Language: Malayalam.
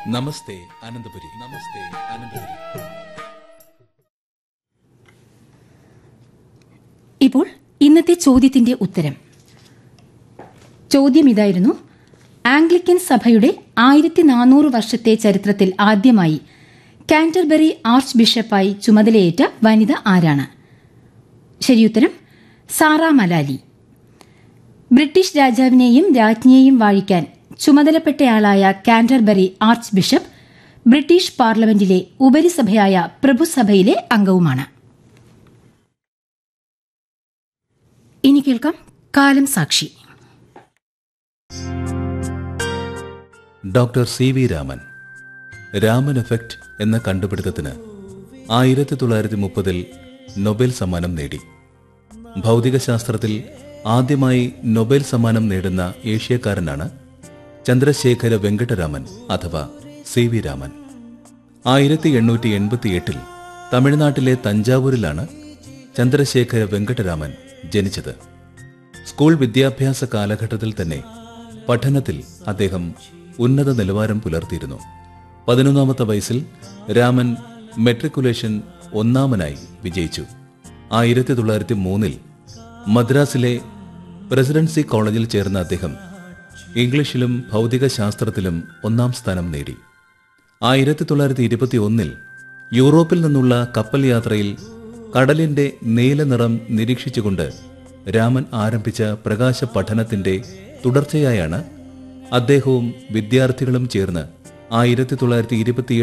നമസ്തേ അനന്തപുരി നമസ്തേ അനന്തപുരി ഇപ്പോൾ ഇന്നത്തെ ചോദ്യത്തിന്റെ ഉത്തരം ചോദ്യം ഇതായിരുന്നു ആംഗ്ലിക്കൻ സഭയുടെ ആയിരത്തി നാനൂറ് വർഷത്തെ ചരിത്രത്തിൽ ആദ്യമായി കാന്റർബറി ആർച്ച് ബിഷപ്പായി ചുമതലയേറ്റ വനിത ആരാണ് ശരിയുത്തരം സാറ മലാലി ബ്രിട്ടീഷ് രാജാവിനെയും രാജ്ഞിയെയും വാഴിക്കാൻ ചുമതലപ്പെട്ടയാളായ കാന്റർബറി ആർച്ച് ബിഷപ്പ് ബ്രിട്ടീഷ് പാർലമെന്റിലെ ഉപരിസഭയായ പ്രഭുസഭയിലെ അംഗവുമാണ് ഇനി കേൾക്കാം കാലം സാക്ഷി doctor C V Raman Raman effect എന്ന കണ്ടുപിടുത്തത്തിന് ആയിരത്തി തൊള്ളായിരത്തി മുപ്പതിൽ നൊബേൽ സമ്മാനം നേടി ഭൗതികശാസ്ത്രത്തിൽ ആദ്യമായി നൊബേൽ സമ്മാനം നേടുന്ന ഏഷ്യക്കാരനാണ് ചന്ദ്രശേഖര വെങ്കട്ടരാമൻ അഥവാ സി വി രാമൻ ആയിരത്തി എണ്ണൂറ്റി എൺപത്തിയെട്ടിൽ തമിഴ്നാട്ടിലെ തഞ്ചാവൂരിലാണ് ചന്ദ്രശേഖര വെങ്കട്ടരാമൻ ജനിച്ചത് സ്കൂൾ വിദ്യാഭ്യാസ കാലഘട്ടത്തിൽ തന്നെ പഠനത്തിൽ അദ്ദേഹം ഉന്നത നിലവാരം പുലർത്തിയിരുന്നു പതിനൊന്നാമത്തെ വയസ്സിൽ രാമൻ മെട്രിക്കുലേഷൻ ഒന്നാമനായി വിജയിച്ചു ആയിരത്തി തൊള്ളായിരത്തി മൂന്നിൽ മദ്രാസിലെ പ്രസിഡൻസി കോളേജിൽ ചേർന്ന അദ്ദേഹം ഇംഗ്ലീഷിലും ഭൗതികശാസ്ത്രത്തിലും ഒന്നാം സ്ഥാനം നേടി ആയിരത്തി തൊള്ളായിരത്തി ഇരുപത്തി ഒന്നിൽ യൂറോപ്പിൽ നിന്നുള്ള കപ്പൽ യാത്രയിൽ കടലിന്റെ നീലനിറം നിരീക്ഷിച്ചുകൊണ്ട് രാമൻ ആരംഭിച്ച പ്രകാശ പഠനത്തിന്റെ തുടർച്ചയായാണ് അദ്ദേഹവും വിദ്യാർത്ഥികളും ചേർന്ന് ആയിരത്തി തൊള്ളായിരത്തി ഇരുപത്തി